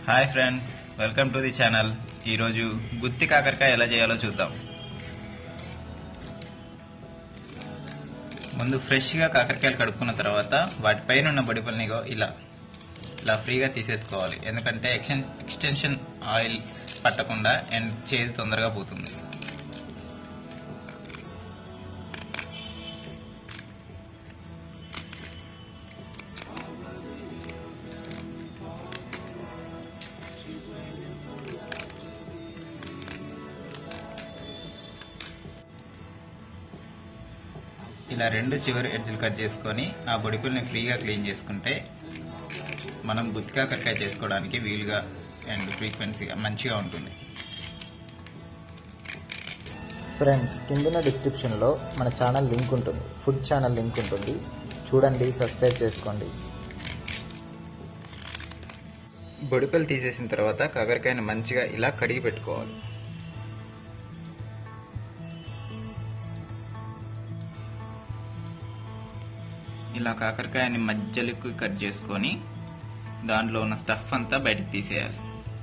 hi friends welcome to the channel ఈరోజు గుత్తి కాకరకాయ ఎలా చేయాలో చూద్దాం ముందు ఫ్రెష్గా కాకరకాయలు కడుక్కున్న తర్వాత వాటిపైన ఉన్న బొడిపల్ని ఇగో ఇలా ఇలా ఫ్రీగా తీసేసుకోవాలి ఎందుకంటే ఎక్స్టెన్ ఎక్స్టెన్షన్ ఆయిల్ పట్టకుండా అండ్ చేతి తొందరగా పోతుంది ఇలా రెండు చివరి ఎడ్జులు కట్ చేసుకొని ఆ బొడిపుల్ని ఫ్రీగా క్లీన్ చేసుకుంటే మనం గుత్తి కాకరకాయ చేసుకోవడానికి వీలుగా అండ్ ఫ్రీక్వెన్సీగా మంచిగా ఉంటుంది ఫ్రెండ్స్ కిందున్న డిస్క్రిప్షన్లో మన ఛానల్ లింక్ ఉంటుంది ఫుడ్ ఛానల్ లింక్ ఉంటుంది చూడండి సబ్స్క్రైబ్ చేసుకోండి బొడిపలు తీసేసిన తర్వాత కాకరకాయను మంచిగా ఇలా కడిగి పెట్టుకోవాలి ఇలా కాకరకాయని మధ్యలోకి కట్ చేసుకొని దాంట్లో ఉన్న స్టఫ్ అంతా బయటకు తీసేయాలి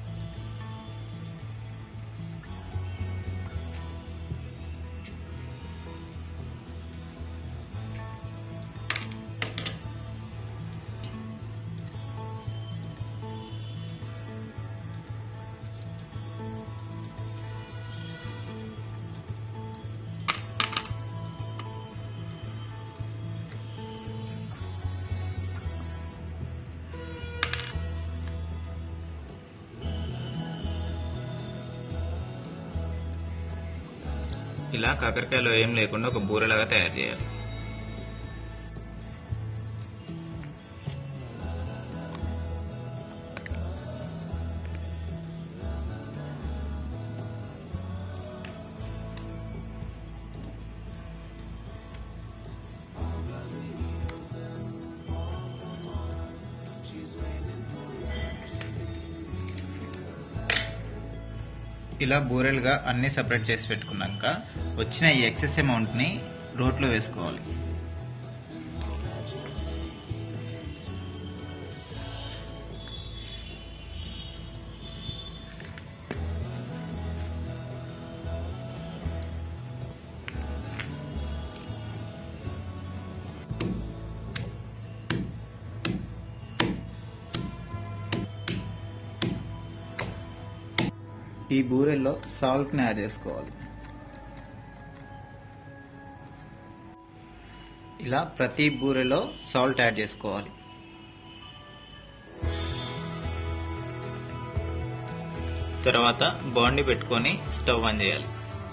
ఇలా కాకరకాయలో ఏం లేకుండా ఒక బూరెలాగా తయారు చేయాలి ఇలా బూరెలుగా అన్ని సపరేట్ చేసి పెట్టుకున్నాక వచ్చిన ఈ ఎక్సెస్ అమౌంట్ని రోట్లో వేసుకోవాలి ఈ బూరెల్లో సాల్ట్ని యాడ్ చేసుకోవాలి ఇలా ప్రతి బూరెలో సాల్ట్ యాడ్ చేసుకోవాలి తర్వాత బాండి పెట్టుకొని స్టవ్ ఆన్ చేయాలి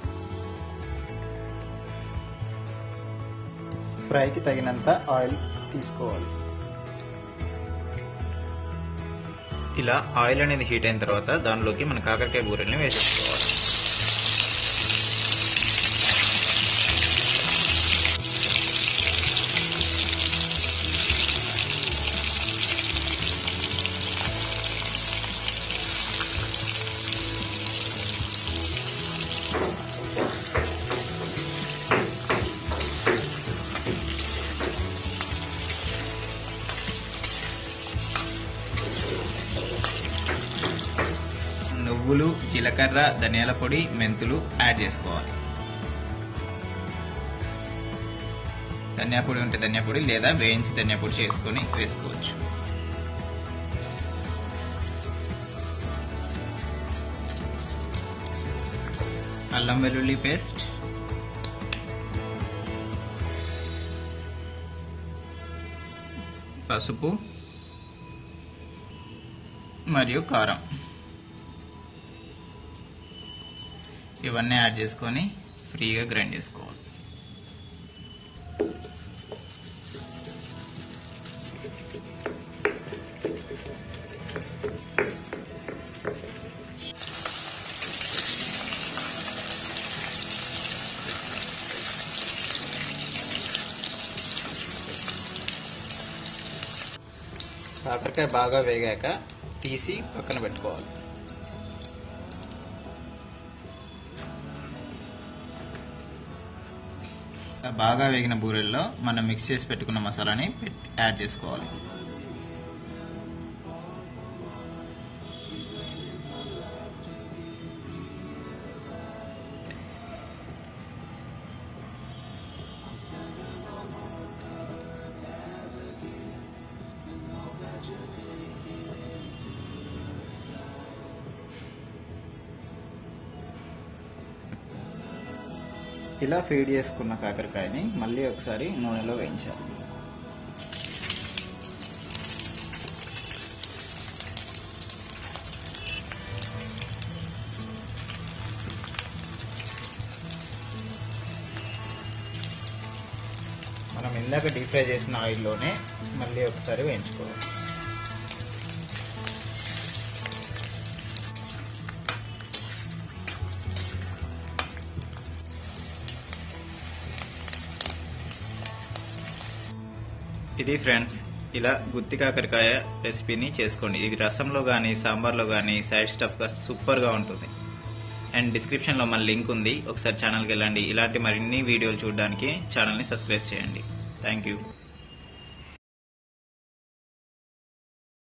ఫ్రైకి తగినంత ఆయిల్ తీసుకోవాలి ఇలా ఆయిల్ అనేది హీట్ అయిన తర్వాత దానిలోకి మన కాకరకాయ బూరెల్ని వేసేసుకోవాలి నువ్వులు జీలకర్ర ధనియాల పొడి మెంతులు యాడ్ చేసుకోవాలి ధనియా పొడి ఉంటే ధనియా పొడి లేదా వేయించి ధనియా పొడి చేసుకొని వేసుకోవచ్చు అల్లం వెల్లుల్లి పేస్ట్ పసుపు మరియు కారం ఇవన్నీ యాడ్ చేసుకొని ఫ్రీగా గ్రైండ్ చేసుకోవాలి కాకరకాయ బాగా వేగాక తీసి పక్కన పెట్టుకోవాలి బాగా వేగిన బూరెల్లో మనం మిక్స్ చేసి పెట్టుకున్న మసాలాని పెట్- యాడ్ చేసుకోవాలి ఇలా ఫీడ్ చేసుకున్న కాకరకాయని మళ్ళీ ఒకసారి నూనెలో వేయించాలి మనం ఇందాక డీప్ ఫ్రై చేసిన ఆయిల్లోనే మళ్ళీ ఒకసారి వేయించుకోవాలి ఇది ఫ్రెండ్స్ ఇలా గుత్తి కాకరకాయ రెసిపీని చేసుకోండి ఇది రసంలో కానీ సాంబార్లో కానీ సైడ్ స్టఫ్గా సూపర్గా ఉంటుంది అండ్ డిస్క్రిప్షన్లో మన లింక్ ఉంది ఒకసారి ఛానల్కి వెళ్ళండి ఇలాంటి మరిన్ని వీడియోలు చూడడానికి ఛానల్ని సబ్స్క్రైబ్ చేయండి థ్యాంక్ యూ